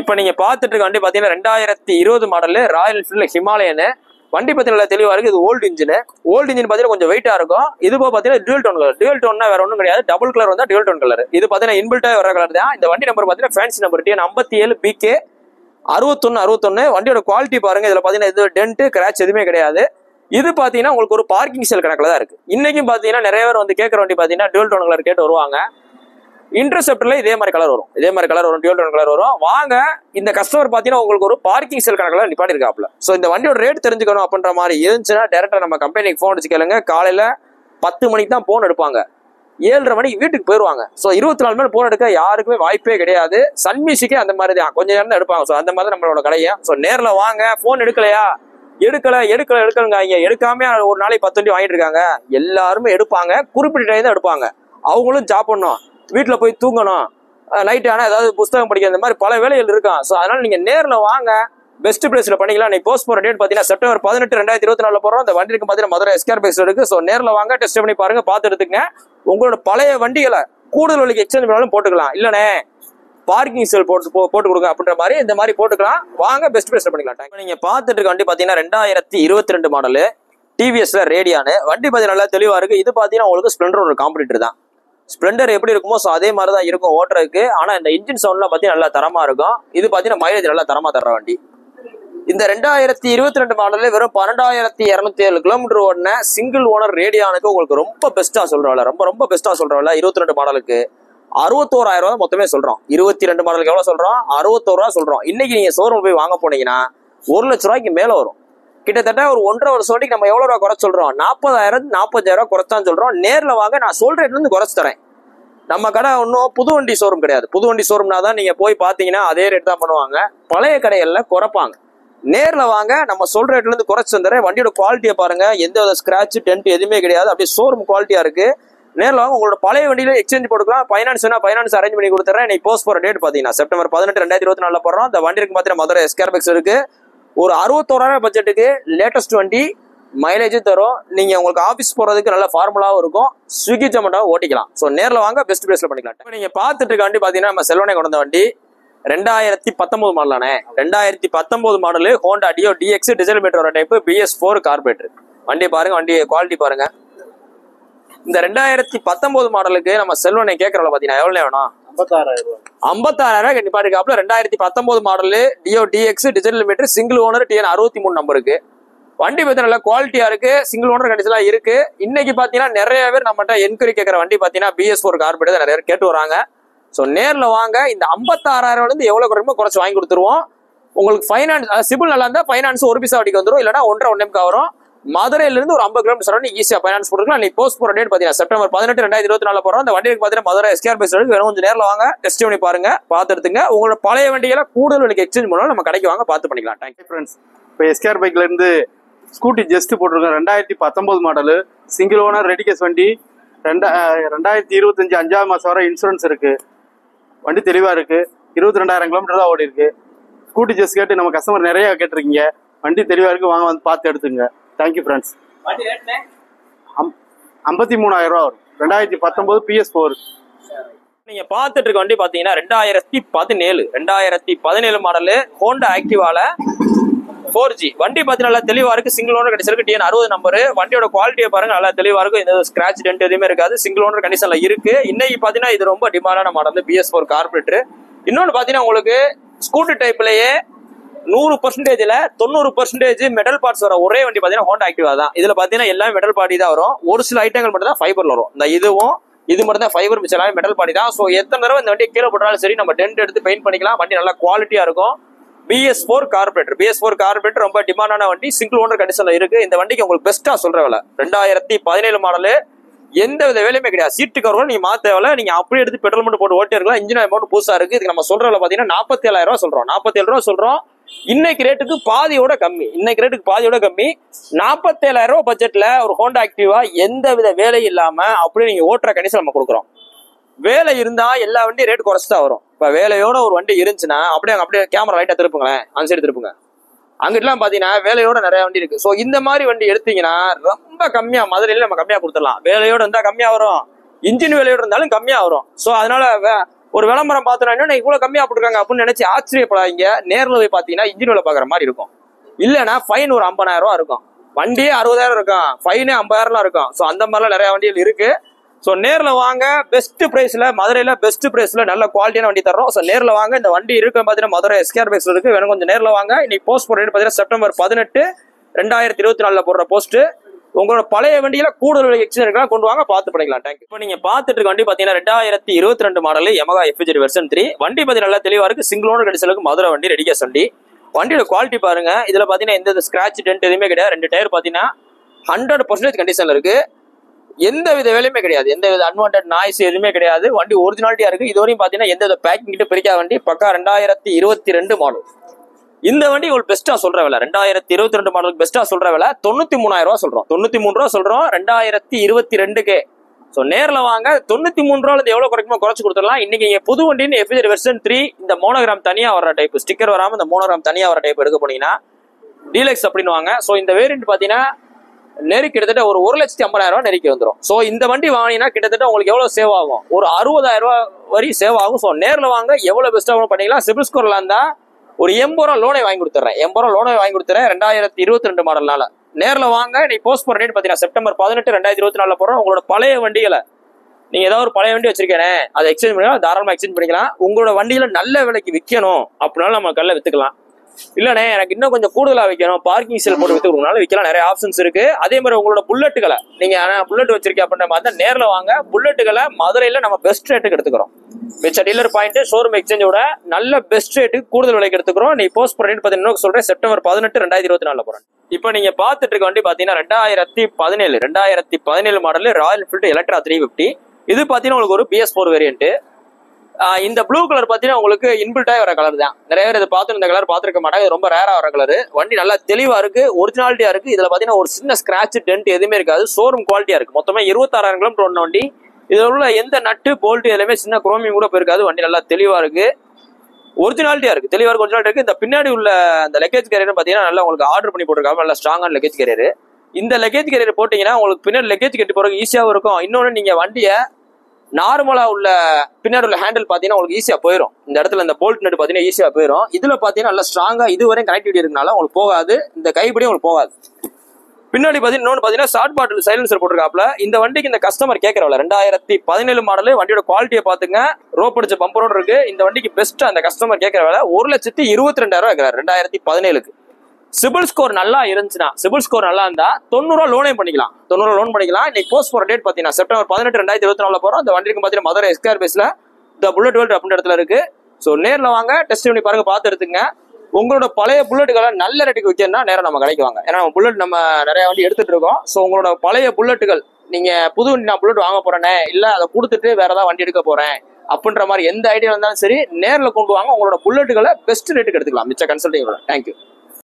இப்போ நீங்க பார்த்துட்டு இருக்க வண்டி பாத்தீங்கன்னா ரெண்டாயிரத்தி இருபது மாடல் ராயல் என்ஃபீல்டு ஹிமாலயனு வண்டி பத்தி நல்லா தெளிவா இருக்கு இது ஓல்டு இன்ஜின் ஓல்டு இன்ஜின் பாத்தீங்கன்னா கொஞ்சம் வெயிட்டா இருக்கும் இது போக பாத்தீங்கன்னா டியூல் டோன் கலர் டியூல் டோன்னா வேற ஒன்றும் கிடையாது டபுள் கலர் வந்தா டியூல் டோன் கலர் இது பாத்தீங்கன்னா இன்பில்ட்டா வர கலர் தான் இந்த வண்டி நம்பர் பாத்தீங்கன்னா ஃபேன்சி நம்பர் டிஎன் ஐம்பத்தி ஏழு பிகே அறுபத்தொன்னு அறுபத்தொன்னு வண்டியோட குவாலிட்டி பாருங்க இதுல பாத்தீங்கன்னா இது டென்ட் கிராச் எதுவுமே கிடையாது இது பாத்தீங்கன்னா உங்களுக்கு ஒரு பார்க்கிங் செல் கணக்குல தான் இருக்கு இன்னைக்கும் பாத்தீங்கன்னா நிறைய பேர் வந்து கேட்கற வண்டி பாத்தீங்கன்னா டியூல் டோன் கலர் கேட்டு வருவாங்க இன்டர்செப்டர்ல இதே மாதிரி கலர் வரும் இதே மாதிரி கலர் வரும் டியூல் டோன் கலர் வரும் வாங்க இந்த கஸ்டமர் பாத்தீங்கன்னா உங்களுக்கு ஒரு பார்க்கிங் செல் கணக்கில் நிப்பாட்டி இருக்காப்ல ஸோ இந்த வண்டியோட ரேட் தெரிஞ்சுக்கணும் அப்படின்ற மாதிரி இருந்துச்சுன்னா டேரக்டா நம்ம கம்பெனிக்கு ஃபோன் அடிச்சு கேளுங்க காலையில பத்து மணிக்கு தான் போன் எடுப்பாங்க ஏழரை மணிக்கு வீட்டுக்கு போயிருவாங்க ஸோ இருபத்தி நாலு மணி போன் எடுக்க யாருக்குமே வாய்ப்பே கிடையாது சன் மியூசிக்கே அந்த மாதிரி தான் கொஞ்ச நேரம் தான் எடுப்பாங்க ஸோ அந்த மாதிரி தான் நம்மளோட கடையை ஸோ நேரில் வாங்க ஃபோன் எடுக்கலையா எடுக்கல எடுக்கல எடுக்கலங்க இங்க எடுக்காம ஒரு நாளைக்கு பத்து வண்டி வாங்கிட்டு இருக்காங்க எல்லாருமே எடுப்பாங்க குறிப்பிட்ட டைம் தான் எடுப்பாங்க அவங்களும் ஜாப் பண்ணணும் வீட்டில் போய் தூங்கணும் நைட் ஆனால் ஏதாவது புஸ்தகம் படிக்க இந்த மாதிரி பல வேலைகள் இருக்கும் ஸோ அதனால நீங்க நேரில் வாங்க பெஸ்ட் பிளேஸ்ல பண்ணிக்கலாம் நீ போஸ்ட் போற டேட் பார்த்தீங்கன்னா செப்டம்பர் பதினெட்டு ரெண்டாயிரத்தி இருபத்தி நாலுல போறோம் அந்த வண்டி இருக்கு பார்த்தீங்கன்னா மதுரை எஸ்கேர் பேஸ் இருக்கு ஸோ நேரில் வாங்க டெஸ்ட் பண்ணி பாருங்க பார்த்து எடுத்துங்க உங்களோட பழைய வண்டிகளை கூடுதல் விலைக்கு எக்ஸ்சேஞ்ச் பண்ணாலும் போட்டுக்கலாம் இல்லனே பார்க்கிங் செல் போட்டு போ- போட்டு கொடுங்க அப்படின்ற மாதிரி இந்த மாதிரி போட்டுக்கலாம் வாங்க பெஸ்ட் பிளேஸ்ல பண்ணிக்கலாம் Thank you. நீங்க பார்த்துட்டு இருக்க வண்டி பார்த்தீங்கன்னா ரெண்டாயிரத்தி இருபத்தி ரெண்டு மாடலு டிவிஎஸ்ல ரேடியானு வண்டி பார்த்தீங்கன்னா நல்லா தெளிவா இருக்கு இது பார்த்தீங்கன்னா உங்களுக்கு ஸ்ப்ளெண்டர் ஒரு காம்படிட்டர் தான் ஸ்ப்ளெண்டர் எப்படி இருக்குமோ ஸோ அதே மாதிரி தான் இருக்கும் ஓட்டுறதுக்கு ஆனா இந்த இன்ஜின் சவுண்ட்லாம் பார்த்தீங்கன்னா நல்லா தரமா இருக்கும் இது பார்த்தீங்கன்னா மைலேஜ் நல்லா தரமா தர்ற வண்டி இந்த ரெண்டாயிரத்தி இருபத்தி ரெண்டு மாடல்ல வெறும் பன்னெண்டாயிரத்தி இரநூத்தி ஏழு கிலோமீட்டர் ஓடின சிங்கிள் ஓனர் ரேடியானுக்கு உங்களுக்கு ரொம்ப பெஸ்டா சொல்றவள ரொம்ப ரொம்ப பெஸ்டா சொல்றவள இருபத்தி ரெண்டு மாடலுக்கு அறுபத்தோராயிரம் ரூபாய் மொத்தமே சொல்றோம் இருபத்தி ரெண்டு மாடலுக்கு எவ்வளவு சொல்றோம் அறுபத்தோரு ரூபா சொல்றோம் இன்னைக்கு நீங்க ஷோரூம் போய் வாங்க போனீங்கன்னா ஒரு லட்ச ரூபாய்க்கு மேல வரும் கிட்டத்தட்ட ஒரு ஒன்றரை வருஷம் வரைக்கும் நம்ம எவ்வளவு ரூபா குறைச்சு சொல்றோம் நாற்பதாயிரம் நாற்பதாயிரம் ரூபாய் குறைச்சான்னு சொல்றோம் நேர்ல வாங்க நான் சொல்ற ரேட்ல இருந்து குறைச்சு தரேன் நம்ம கடை ஒன்றும் புது வண்டி ஷோரூம் கிடையாது புது வண்டி ஷோரூம்னா தான் நீங்க போய் பாத்தீங்கன்னா அதே ரேட் தான் பண்ணுவாங்க பழைய கடைகள்ல குறைப்பாங்க நேர்ல வாங்க நம்ம சொல்ற ரேட்ல இருந்து குறைச்சு தந்துறேன் வண்டியோட குவாலிட்டியை பாருங்க எந்த வித ஸ்கிராட்ச் டென்ட் எதுவுமே கிடையாது அப்படியே ஷோரூம் குவாலிட்டியா இருக்கு நேர்ல வாங்க உங்களோட பழைய வண்டியில எக்ஸ்சேஞ்ச் போட்டுக்கலாம் ஃபைனான்ஸ் வேணா ஃபைனான்ஸ் அரேஞ்ச் பண்ணி கொடுத்துறேன் நீ போஸ்ட் போற டேட் பாத்தீங்கன்னா செப்டம்பர் பதினெட்டு ரெண்டாயிரத்தி இருபத்தி நாலுல போடுறோம் இந்த வண்டி இருக்கு பாத்தீங்கன்னா மதுரை எஸ்கேர்பெக்ஸ் இருக்கு ஒரு அறுபத்தோராயிரம் பட்ஜெட்டுக்கு லேட்டஸ்ட் வண்டி மைலேஜும் தரும் நீங்க உங்களுக்கு ஆபீஸ் போறதுக்கு நல்ல ஃபார்முலாவும் இருக்கும் ஸ்விக்கி ஜொமேட்டோ ஓட்டிக்கலாம் ஸோ நேர்ல வாங்க பெஸ்ட் பிளேஸ்ல பண்ணிக்கலாம் இப்போ நீங்க பார்த்துட்டு இருக்க வண்டி பாத்தீங்கன்னா நம்ம செல்வனை கொண்ட வண்டி ரெண்டாயிரத்தி பத்தொன்பது மாடலானே ரெண்டாயிரத்தி பத்தொன்பது மாடலு ஹோண்டா டியோ டிஎக்ஸ் டிசைல் மீட்டர் வர டைப் பிஎஸ் ஃபோர் கார்பரேட்டர் வண்டி பாருங்க வண்டி குவாலிட்டி பாருங்க இந்த ரெண்டாயிரத்தி பத்தொன்பது மாடலுக்கு நம்ம செல்வனை கேட்கறோம்ல பாத்தீங்கன்னா எவ்வளவு வேணும் ஐம்பத்தாறாயிரம் ரூபாய் ஐம்பத்தாயிரம் கண்டிப்பா இருக்காப்ல ரெண்டாயிரத்தி பத்தொன்பது model Dio DX digital meter single owner TN அறுபத்தி மூணு நம்பருக்கு வண்டி பத்தி நல்ல குவாலிட்டியா இருக்கு சிங்கிள் ஓனர் கண்டிஷனா இருக்கு இன்னைக்கு பாத்தீங்கன்னா நிறைய பேர் நம்மகிட்ட என்கொயரி கேட்கற வண்டி பாத்தீங்கன்னா பிஎஸ் ஃபோர் கார்பரேட் நிறைய பேர் கேட்டு வராங்க ஸோ நேர்ல வாங்க இந்த ஐம்பத்தாறாயிரம் இருந்து எவ்வளவு குறையுமோ குறைச்சு வாங்கி கொடுத்துருவோம் உங்களுக்கு ஃபைனான்ஸ் சிபில் நல்லா இருந்தா ஃபைனான்ஸ் ஒரு பைசா வட்டிக்கு வந்துரும் இல்லைன்னா ஒன்றரை ஒன்னேமுக்கு வரும் மதுரையில இருந்து ஒரு ஐம்பது கிலோமீட்டர் சரௌண்ட் ஈஸியா ஃபைனான்ஸ் போட்டுக்கலாம் நீ போஸ்ட் போற டேட் பாத்தீங்கன்னா செப்டம்பர் பதினெட்டு ரெண்டாயிரத்தி இருபத்தி நாலு போறோம் அந்த வண்டிக்கு பாத்தீங்கன்னா மதுரை எஸ்கேர் பேஸ் இருக்கு வேணும் கொஞ்சம் நேரில் வாங்க டெஸ்ட் பண்ணி பாருங்க பார்த்து எடுத்துங்க உங்களோட பழைய வண்டிகளை கூடுதல் விலைக்கு எக்ஸ்சேஞ்ச் பண்ணாலும் நம்ம கடைக்கு வாங்க பார்த்து பண்ணிக்கலாம் தேங்க்யூ ஃப்ரெண்ட்ஸ் இப்போ எஸ்கேர் பைக்ல இருந்து ஸ்கூட்டி ஜஸ்ட் போட்டிருக்கோம் ரெண்டாயிரத்தி பத்தொன்பது மாடலு சிங்கிள் ஓனர் ரெடிகேஸ் வண்டி ரெண்டா அஹ் ரெண்டாயிரத்தி இருபத்தஞ்சு அஞ்சாவது மாதம் வரை இன்சூரன்ஸ் இருக்கு வண்டி தெளிவா இருக்கு இருபத்தி ரெண்டாயிரம் கிலோமீட்டர் தான் ஓடி இருக்கு ஸ்கூட்டி ஜஸ்ட் கேட்டு நம்ம கஸ்டமர் நிறைய கேட்டிருக்கீங்க வண்டி தெளிவா இருக்கு வாங்க வந்து பார்த்து எடுத்துங்க தேங்க்யூ ஃப்ரெண்ட்ஸ் ஐம்பத்தி மூணாயிரம் ரூபா வரும் ரெண்டாயிரத்தி பத்தொன்பது பிஎஸ் ஃபோர் நீங்க பார்த்துட்டு இருக்க வண்டி பாத்தீங்கன்னா ரெண்டாயிரத்தி பதினேழு ரெண்டாயிரத்தி பதினேழு மாடலு ஹோண்டா ஆக்டிவால ஃபோர் ஜி வண்டி பாத்தீங்கன்னா நல்லா தெளிவா இருக்கு சிங்கிள் ஓனர் கிடைச்சிருக்கு டிஎன் அறுபது நம்பர் வண்டியோட குவாலிட்டியை பாருங்க நல்லா தெளிவா இருக்கும் எந்த ஸ்கிராச் டென்ட் எதுவுமே இருக்காது சிங்கிள் ஓனர் கண்டிஷன்ல இருக்கு இன்னைக்கு பாத்தீங்கன்னா இது ரொம்ப டிமாண்டான மாடல் பிஎஸ் ஃபோர் கார்பரேட்டர் இன்னொன்று பாத்தீங்கன்னா உங்களுக்கு ஸ்கூட்டர் டைப்லயே நூறு பர்சன்டேஜ்ல தொண்ணூறு பர்சன்டேஜ் மெட்டல் பார்ட்ஸ் வர ஒரே வண்டி பாத்தீங்கன்னா ஹோண்டா ஆக்டிவா தான் இதுல பாத்தீங்கன்னா எல்லாமே மெட்டல் பாடி தான் வரும் ஒரு சில ஐட்டங்கள் மட்டும் தான் ஃபைபர்ல வரும் இந்த இதுவும் இது மட்டும் தான் ஃபைபர் மிச்சம் எல்லாமே மெட்டல் பாடி தான் ஸோ எத்தனை தடவை இந்த வண்டியை கீழே போட்டாலும் சரி நம்ம டென்ட் எடுத்து பெயிண்ட் பண்ணிக்கலாம் வண்டி நல்லா குவாலிட்டியா இருக்கும் BS four carburettor BS four carburettor ரொம்ப டிமாண்டான வண்டி சிங்கிள் ஓனர் கண்டிஷன்ல இருக்கு இந்த வண்டிக்கு உங்களுக்கு பெஸ்ட்டா சொல்ற விலை ரெண்டாயிரத்தி பதினேழு மாடலு எந்த வித வேலையுமே கிடையாது சீட்டு கவரும் நீங்க மாத்த தேவையில்ல நீங்க அப்படியே எடுத்து பெட்ரோல் மட்டும் போட்டு ஓட்டி இருக்கலாம் இன்ஜின் அமௌண்ட் புதுசா இருக்கு இதுக்கு நம்ம சொல்ற விலை பாத்தீங்கன்னா நாற்பத்தி ஏழாயிரம் ரூபாய் சொல்றோம் நாற்பத்தி ஏழு ரூபா சொல்றோம் இன்னைக்கு ரேட்டுக்கு பாதியோட கம்மி இன்னைக்கு ரேட்டுக்கு பாதியோட கம்மி நாற்பத்தேழாயிரம் ரூபாய் பட்ஜெட்ல ஒரு ஹோண்டா ஆக்டிவா எந்த வித வேலையும் இல்லாம அப்படியே நீங்க ஓட்டுற கண்டிஷன் நம்ம கொடுக்குறோம் வேலை இருந்தா எல்லா வண்டியும் ரேட் குறைச்சு தான் வரும் இப்ப வேலையோட ஒரு வண்டி இருந்துச்சுன்னா அப்படியே அங்க அப்படியே கேமரா லைட்டா திருப்புங்களேன் அந்த சைடு திருப்புங்க அங்கிட்டலாம் பாத்தீங்கன்னா வேலையோட நிறைய வண்டி இருக்கு சோ இந்த மாதிரி வண்டி எடுத்தீங்கன்னா ரொம்ப கம்மியா மதுரையில நம்ம கம்மியா கொடுத்துடலாம் வேலையோட இருந்தா கம்மியா வரும் இன்ஜின் வேலையோட இருந்தாலும் கம்மியா வரும் சோ அதனால வே- ஒரு விளம்பரம் பார்த்தோன்னா என்ன இவ்வளவு கம்மியா போட்டுருக்காங்க அப்படின்னு நினைச்சு ஆச்சரியப்படாதீங்க நேர்ல போய் பாத்தீங்கன்னா இன்ஜின் வேலை பாக்குற மாதிரி இருக்கும் இல்லைன்னா ஃபைன் ஒரு ஐம்பதாயிரம் ரூபா இருக்கும் வண்டியே அறுபதாயிரம் இருக்கும் ஃபைனே ஐம்பதாயிரம்லாம் இருக்கும் ஸோ அந்த மாதிரிலாம் நிறைய வண்டிகள் இருக்கு ஸோ நேர்ல வாங்க பெஸ்ட் பிரைஸ்ல மதுரையில பெஸ்ட் பிரைஸ்ல நல்ல குவாலிட்டியான வண்டி தர்றோம் ஸோ நேர்ல வாங்க இந்த வண்டி இருக்கு பார்த்தீங்கன்னா மதுரை எஸ்கேர் பேக்ஸ்ல இருக்கு வேணும் கொஞ்சம் நேர்ல வாங்க இன்னைக்கு போஸ்ட் போடுறது பார்த்தீங்கன்னா செப்டம்பர் பதினெட்டு ரெண்டாயிரத்தி இருபத்தி நாலுல போடுற போஸ்ட் உங்களோட பழைய வண்டியில கூடுதல் விலை எக்ஸ்சேஞ்ச் இருக்கலாம் கொண்டு வாங்க பார்த்து பண்ணிக்கலாம் தேங்க்யூ இப்போ நீங்க பார்த்துட்டு இருக்க வண்டி பார்த்தீங்கன்னா ரெண்டாயிரத்தி இருபத்தி ரெண்டு model Yamaha FZ version three வண்டி பார்த்தீங்கன்னா நல்லா தெளிவா இருக்கு சிங்கிள் ஓனர் கடிச்சலுக்கு மதுரை வண்டி ரெடி கேஸ் வண்டி வண்டியோட குவாலிட்டி பாருங்க இதுல பாத்தீங்கன்னா எந்த ஸ்கிராச் டென்ட் எதுவுமே கிடையாது ரெண்டு டயர் பாத்தீங்கன்னா ஹண்ட்ரட் பர்சன்டேஜ் கண்டிஷன்ல இருக்கு எந்த வித வேலையுமே கிடையாது எந்த வித அன்வான்ட் நாய்ஸ் எதுவுமே கிடையாது வண்டி ஒரிஜினாலிட்டியா இருக்கு இதுவரையும் பாத்தீங்கன்னா எந்த வித பேக்கிங் கிட்ட பிரிக்காத வண்டி பக்கா ரெண்டாயிரத்தி இருபத்தி ரெண்டு மாடல் இந்த வண்டி உங்களுக்கு பெஸ்ட்டா சொல்ற விலை ரெண்டாயிரத்தி இருபத்தி ரெண்டு மாடலுக்கு பெஸ்ட்டா சொல்ற விலை தொண்ணூத்தி மூணாயிரம் ரூபா சொல்றோம் தொண்ணூத்தி மூணு ரூபா சொல்றோம் ரெண்டாயிரத்தி இருபத்தி ரெண்டுக்கு ஸோ நேர்ல வாங்க தொண்ணூத்தி மூணு ரூபால இருந்து எவ்வளவு குறைக்குமோ குறைச்சு கொடுத்துடலாம் இன்னைக்கு இங்க புது வண்டின்னு எஃபிஜர் வெர்ஷன் த்ரீ இந்த மோனோகிராம் தனியா வர டைப் ஸ்டிக்கர் வராம இந்த மோனோகிராம் தனியா வர டைப் எடுக்க போனீங்கன்னா டீலக்ஸ் அப்படின்னு வாங்க ஸோ இந்த வேரியன்ட் பாத்தீங்கன்னா நெருக்கி கிட்டத்தட்ட ஒரு ஒரு லட்சத்தி ஐம்பதாயிரம் ரூபாய் நெருக்கி வந்துடும் ஸோ இந்த வண்டி வாங்கினீங்கன்னா கிட்டத்தட்ட உங்களுக்கு எவ்வளவு சேவ் ஆகும் ஒரு அறுபதாயிரம் ரூபாய் வரி சேவ் ஆகும் ஸோ நேர்ல வாங்க எவ்வளவு பெஸ்ட்டாக பண்ணிக்கலாம் சிபில் ஸ்கோர்ல இருந்தா ஒரு எண்பது ரூபா லோனை வாங்கி கொடுத்துறேன் எண்பது ரூபா லோனை வாங்கி கொடுத்துறேன் ரெண்டாயிரத்தி இருபத்தி ரெண்டு மாடல்னால நேர்ல வாங்க நீ போஸ்ட் போற டேட் பார்த்தீங்கன்னா செப்டம்பர் பதினெட்டு ரெண்டாயிரத்தி இருபத்தி நாலுல போறோம் உங்களோட பழைய வண்டிகளை நீங்க ஏதாவது ஒரு பழைய வண்டி வச்சிருக்கேன் அதை எக்ஸ்சேஞ்ச் பண்ணிக்கலாம் தாராளமா எக்ஸ்சேஞ்ச் பண்ணிக்கலாம் உங்களோட வண்டியில நல்ல விலைக்கு விற்கணும் அப்படினாலும் நம்ம கல்ல வித்துக்கலாம் இல்லண்ணே எனக்கு இன்னும் கொஞ்சம் கூடுதலா விற்கணும் பார்க்கிங் செல் போட்டு வித்துக்கணும்னாலும் விற்கலாம் நிறைய ஆப்ஷன்ஸ் இருக்கு அதே மாதிரி உங்களோட புல்லட்டுகளை நீங்க புல்லட் வச்சிருக்கேன் அப்படின்ற மாதிரி தான் நேர்ல வாங்க புல்லட்டுகளை மதுரையில நம்ம பெஸ்ட் ரேட்டுக்கு எடுத்துக்கிறோம் மிச்ச டீலர் பாயிண்ட் ஷோரூம் எக்ஸ்சேஞ்சோட நல்ல பெஸ்ட் ரேட்டுக்கு கூடுதல் விலைக்கு எடுத்துக்கிறோம் நீ போஸ்ட் பண்ணி பார்த்தீங்கன்னா சொல்றேன் செப்டம்பர் பதினெட்டு ரெண்டாயிரத்தி இருபத்தி நாலுல போறேன் இப்போ நீங்க பார்த்துட்டு இருக்க வண்டி பாத்தீங்கன்னா ரெண்டாயிரத்தி பதினேழு ரெண்டாயிரத்தி பதினேழு model Royal Enfield Electra three fifty இது பாத்தீங்கன்னா உங்களுக்கு ஒரு பிஎஸ் ஃபோர் வேரியன்ட் இந்த ப்ளூ கலர் பாத்தீங்கன்னா உங்களுக்கு இன்பில்ட்டாக வர கலர் தான் நிறைய பேர் இதை பார்த்து இந்த கலர் பார்த்துருக்க மாட்டாங்க இது ரொம்ப ரேரா வர கலர் வண்டி நல்லா தெளிவா இருக்கு ஒரிஜினாலிட்டியா இருக்கு இதுல பாத்தீங்கன்னா ஒரு சின்ன ஸ்கிராட்ச் டென்ட் எதுவுமே இருக்காது ஷோரூம் குவாலிட்டியா இருக்கு மொத்தமா இருபத்தாறாயிரம் கிலோமீட்டர் ஒன்று வண்டி இதுல உள்ள எந்த நட்டு போல்ட் எல்லாமே சின்ன குரோமியம் கூட போயிருக்காது வண்டி நல்லா தெளிவா இருக்கு ஒரிஜினாலிட்டியா இருக்கு தெளிவா இருக்கு ஒரிஜினாலிட்டி இருக்கு இந்த பின்னாடி உள்ள அந்த லக்கேஜ் கேரியர் பாத்தீங்கன்னா நல்லா உங்களுக்கு ஆர்டர் பண்ணி போட்டிருக்காங்க நல்லா ஸ்ட்ராங்கான லக்கேஜ் கேரியர் இந்த லக்கேஜ் கேரியர் போட்டீங்கன்னா உங்களுக்கு பின்னாடி லக்கேஜ் கட்டி போறதுக்கு ஈஸியாவும் இருக்கும் இன்னொன்னு நீங்க வண்டியை நார்மலா உள்ள பின்னாடி உள்ள ஹேண்டில் பாத்தீங்கன்னா உங்களுக்கு ஈஸியா போயிடும் இந்த இடத்துல இந்த போல்ட் நட்டு பாத்தீங்கன்னா ஈஸியா போயிடும் இதுல பாத்தீங்கன்னா நல்லா ஸ்ட்ராங்கா இதுவரையும் கனெக்டிவிட்டி இருக்கனால உங்களுக்கு போகாது இந்த கைப்படி உங்களுக்கு போகாது பின்னாடி பாத்தீங்கன்னா இன்னொன்று பாத்தீங்கன்னா ஷார்ட் பாட்டில் சைலன்சர் போட்டிருக்காப்ல இந்த வண்டிக்கு இந்த கஸ்டமர் கேட்கறவல ரெண்டாயிரத்தி பதினேழு மாடலு வண்டியோட குவாலிட்டியை பாத்துங்க ரோப் அடிச்ச பம்பரோட இருக்கு இந்த வண்டிக்கு பெஸ்ட் அந்த கஸ்டமர் கேட்கற வேலை ஒரு லட்சத்தி இருபத்தி ரெண்டாயிரம் இருக்கிறார் ரெண்டாயிரத்தி பதினேழுக்கு சிபில் ஸ்கோர் நல்லா இருந்துச்சுன்னா சிபில் ஸ்கோர் நல்லா இருந்தா தொண்ணூறுவா லோனே பண்ணிக்கலாம் தொண்ணூறு லோன் பண்ணிக்கலாம் இன்னைக்கு போஸ்ட் போற டேட் பாத்தீங்கன்னா செப்டம்பர் பதினெட்டு ரெண்டாயிரத்தி இருபத்தி நாலுல போறோம் அந்த வண்டிக்கு பாத்தீங்கன்னா மதுரை எஸ்கேர் பேஸ்ல இந்த புல்லட் வேல்ட் அப்படின்ற இடத்துல இருக்கு ஸோ நேர்ல வாங்க டெஸ்ட் பண்ணி பாருங்க பார்த்து எடுத்துங்க உங்களோட பழைய புல்லட்டுகளை நல்ல ரேட்டுக்கு விற்கணும்னா நேரம் நம்ம கடைக்கு வாங்க ஏன்னா புல்லட் நம்ம நிறைய வண்டி எடுத்துட்டு இருக்கோம் ஸோ உங்களோட பழைய புல்லட்டுகள் நீங்க புது வண்டி நான் புல்லட் வாங்க போறேனே இல்ல அதை கொடுத்துட்டு வேற ஏதாவது வண்டி எடுக்க போறேன் அப்படின்ற மாதிரி எந்த ஐடியா இருந்தாலும் சரி நேர்ல கொண்டு வாங்க உங்களோட புல்லட்டுகளை பெஸ்ட் ரேட்டுக்கு எடுத்துக்கலாம் மிச்ச கன்சல்டிங் தேங்க்யூ